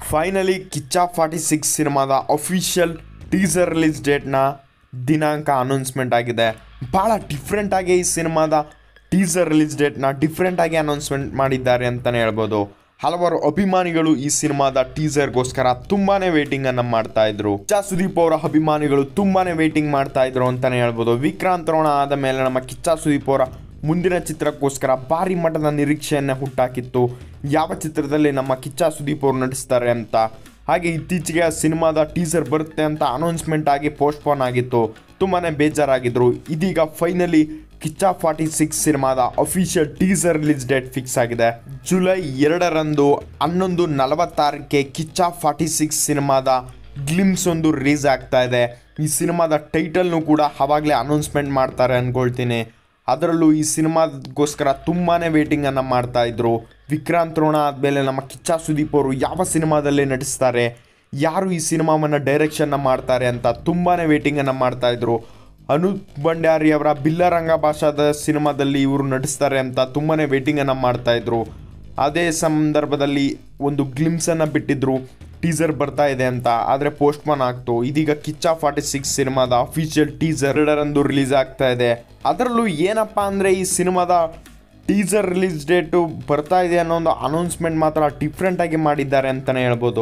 finally Kichcha forty six ಸಿನಿಮಾದ official teaser release ಡೇಟ್ನ ದಿನಾಂಕ ಅನೌನ್ಸ್ಮೆಂಟ್ ಆಗಿದೆ ಭಾಳ ಡಿಫ್ರೆಂಟಾಗಿ ಈ ಸಿನಿಮಾದ ಟೀಸರ್ ರಿಲೀಸ್ ಡೇಟ್ನ ಡಿಫ್ರೆಂಟಾಗಿ ಅನೌನ್ಸ್ಮೆಂಟ್ ಮಾಡಿದ್ದಾರೆ ಅಂತಲೇ ಹೇಳ್ಬೋದು ಹಲವಾರು ಅಭಿಮಾನಿಗಳು ಈ ಸಿನಿಮಾದ ಟೀಸರ್ಗೋಸ್ಕರ ತುಂಬಾನೇ ವೇಟಿಂಗ್ ಅನ್ನ ಮಾಡ್ತಾ ಇದ್ರು ಕಿಚ್ಚ ಸುದೀಪ್ ಅವರ ಅಭಿಮಾನಿಗಳು ತುಂಬಾನೇ ವೇಟಿಂಗ್ ಮಾಡ್ತಾ ಇದ್ರು ಅಂತಾನೆ ಹೇಳ್ಬೋದು ವಿಕ್ರಾಂತ್ ರೋಣ ಆದ ಮೇಲೆ ನಮ್ಮ ಕಿಚ್ಚ ಸುದೀಪ್ ಅವರ ಮುಂದಿನ ಚಿತ್ರಕ್ಕೋಸ್ಕರ ಭಾರಿ ಮಟ್ಟದ ನಿರೀಕ್ಷೆಯನ್ನ ಹುಟ್ಟಾಕಿತ್ತು ಯಾವ ಚಿತ್ರದಲ್ಲಿ ನಮ್ಮ ಕಿಚ್ಚ ಸುದೀಪ್ ಅವರು ನಟಿಸ್ತಾರೆ ಅಂತ ಹಾಗೆ ಇತ್ತೀಚೆಗೆ ಆ ಸಿನಿಮಾದ ಟೀಸರ್ ಬರುತ್ತೆ ಅಂತ ಅನೌನ್ಸ್ಮೆಂಟ್ ಆಗಿ ಪೋಸ್ಟ್ಪೋನ್ ಆಗಿತ್ತು ತುಂಬಾನೇ ಬೇಜಾರಾಗಿದ್ರು ಇದೀಗ ಫೈನಲಿ ಕಿಚ್ಚ ಫಾರ್ಟಿ ಸಿಕ್ಸ್ ಸಿನಿಮಾದ official teaser release date fix ಆಗಿದೆ ಜುಲೈ ಎರಡರಂದು ಹನ್ನೊಂದು ನಲವತ್ತಾರಕ್ಕೆ ಕಿಚ್ಚ ಫಾರ್ಟಿ ಸಿಕ್ಸ್ ಸಿನಿಮಾದ ಗ್ಲಿಮ್ಸ್ ಒಂದು ರಿಲೀಸ್ ಆಗ್ತಾ ಇದೆ ಈ ಸಿನಿಮಾದ ಟೈಟಲ್ನು ಕೂಡ ಆವಾಗಲೇ ಅನೌನ್ಸ್ಮೆಂಟ್ ಮಾಡ್ತಾರೆ ಅಂದ್ಕೊಳ್ತೀನಿ ಅದರಲ್ಲೂ ಈ ಸಿನಿಮಾಗೋಸ್ಕರ ತುಂಬಾ ವೇಟಿಂಗನ್ನು ಮಾಡ್ತಾ ಇದ್ರು ವಿಕ್ರಾಂತ್ ರೋಣ ಆದಮೇಲೆ ನಮ್ಮ ಕಿಚ್ಚ ಸುದೀಪ್ ಅವರು ಯಾವ ಸಿನಿಮಾದಲ್ಲಿ ನಟಿಸ್ತಾರೆ ಯಾರು ಈ ಸಿನಿಮಾವನ್ನು ಡೈರೆಕ್ಷನ್ನ ಮಾಡ್ತಾರೆ ಅಂತ ತುಂಬಾ ವೇಟಿಂಗನ್ನು ಮಾಡ್ತಾ ಇದ್ರು ಅನೂಪ್ ಭಂಡಾರಿ ಅವರ ಬಿಲ್ಲರಂಗ ಭಾಷಾದ ಸಿನಿಮಾದಲ್ಲಿ ಇವರು ನಟಿಸ್ತಾರೆ ಅಂತ ತುಂಬಾ ವೇಟಿಂಗನ್ನು ಮಾಡ್ತಾ ಇದ್ರು ಅದೇ ಸಂದರ್ಭದಲ್ಲಿ ಒಂದು ಗ್ಲಿಮ್ಸನ್ನು ಬಿಟ್ಟಿದ್ರು ಟೀಸರ್ ಬರ್ತಾ ಇದೆ ಅಂತ ಆದರೆ ಪೋಸ್ಟ್ಪೋನ್ ಆಗ್ತು ಇದೀಗ ಕಿಚ್ಚ ಫಾರ್ಟಿ ಸಿಕ್ಸ್ ಸಿನಿಮಾದ ಅಫಿಷಿಯಲ್ ಟೀಸರ್ ಎರಡರಂದು ರಿಲೀಸ್ ಆಗ್ತಾ ಇದೆ ಅದರಲ್ಲೂ ಏನಪ್ಪ ಅಂದರೆ ಈ ಸಿನಿಮಾದ ಟೀಸರ್ ರಿಲೀಸ್ ಡೇಟು ಬರ್ತಾ ಇದೆ ಅನ್ನೋ ಒಂದು ಅನೌನ್ಸ್ಮೆಂಟ್ ಮಾತ್ರ ಡಿಫ್ರೆಂಟಾಗಿ ಮಾಡಿದ್ದಾರೆ ಅಂತಲೇ ಹೇಳ್ಬೋದು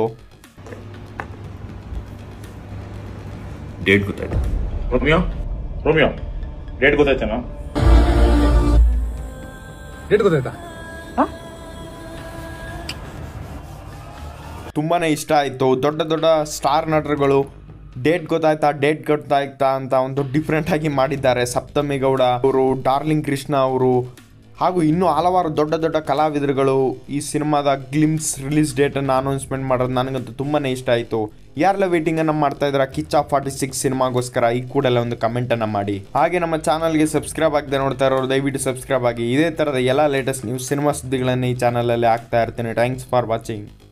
ಡೇಟ್ ಗೊತ್ತಾಯ್ತು ರೋಮಿಯೋ ರೋಮಿಯೋ ಡೇಟ್ ಗೊತ್ತಾಯ್ತೇನೋ ಡೇಟ್ ಗೊತ್ತಾಯ್ತಾ ತುಂಬಾ ಇಷ್ಟ ಆಯಿತು ದೊಡ್ಡ ದೊಡ್ಡ ಸ್ಟಾರ್ ನಟರುಗಳು ಡೇಟ್ ಗೊತ್ತಾಯ್ತಾ ಡೇಟ್ ಗೊತ್ತಾಯ್ತಾ ಅಂತ ಒಂದು ಡಿಫ್ರೆಂಟ್ ಆಗಿ ಮಾಡಿದ್ದಾರೆ ಸಪ್ತಮಿ ಗೌಡ ಅವರು ಡಾರ್ಲಿಂಗ್ ಕೃಷ್ಣ ಅವರು ಹಾಗೂ ಇನ್ನೂ ಹಲವಾರು ದೊಡ್ಡ ದೊಡ್ಡ ಕಲಾವಿದರುಗಳು ಈ ಸಿನಿಮಾದ ಗ್ಲಿಮ್ಸ್ ರಿಲೀಸ್ ಡೇಟನ್ನು ಅನೌನ್ಸ್ಮೆಂಟ್ ಮಾಡೋದು ನನಗಂತೂ ತುಂಬಾ ಇಷ್ಟ ಆಯಿತು ಯಾರೆಲ್ಲ ವೇಟಿಂಗನ್ನು ಮಾಡ್ತಾ ಇದ್ದಾರೆ ಕಿಚ್ಚ ಫಾರ್ಟಿ ಸಿಕ್ಸ್ ಸಿನಿಮಾಗೋಸ್ಕರ ಈ ಕೂಡಲೇ ಒಂದು ಕಮೆಂಟನ್ನು ಮಾಡಿ ಹಾಗೆ ನಮ್ಮ ಚಾನಲ್ಗೆ ಸಬ್ಸ್ಕ್ರೈಬ್ ಆಗದೆ ನೋಡ್ತಾ ಇರೋರು ದಯವಿಟ್ಟು ಸಬ್ಸ್ಕ್ರೈಬ್ ಆಗಿ ಇದೇ ಥರದ ಎಲ್ಲ ಲೇಟೆಸ್ಟ್ ನ್ಯೂಸ್ ಸಿನಿಮಾ ಸುದ್ದಿಗಳನ್ನು ಈ ಚಾನಲಲ್ಲಿ ಹಾಕ್ತಾ ಇರ್ತೀನಿ ಥ್ಯಾಂಕ್ಸ್ ಫಾರ್ ವಾಚಿಂಗ್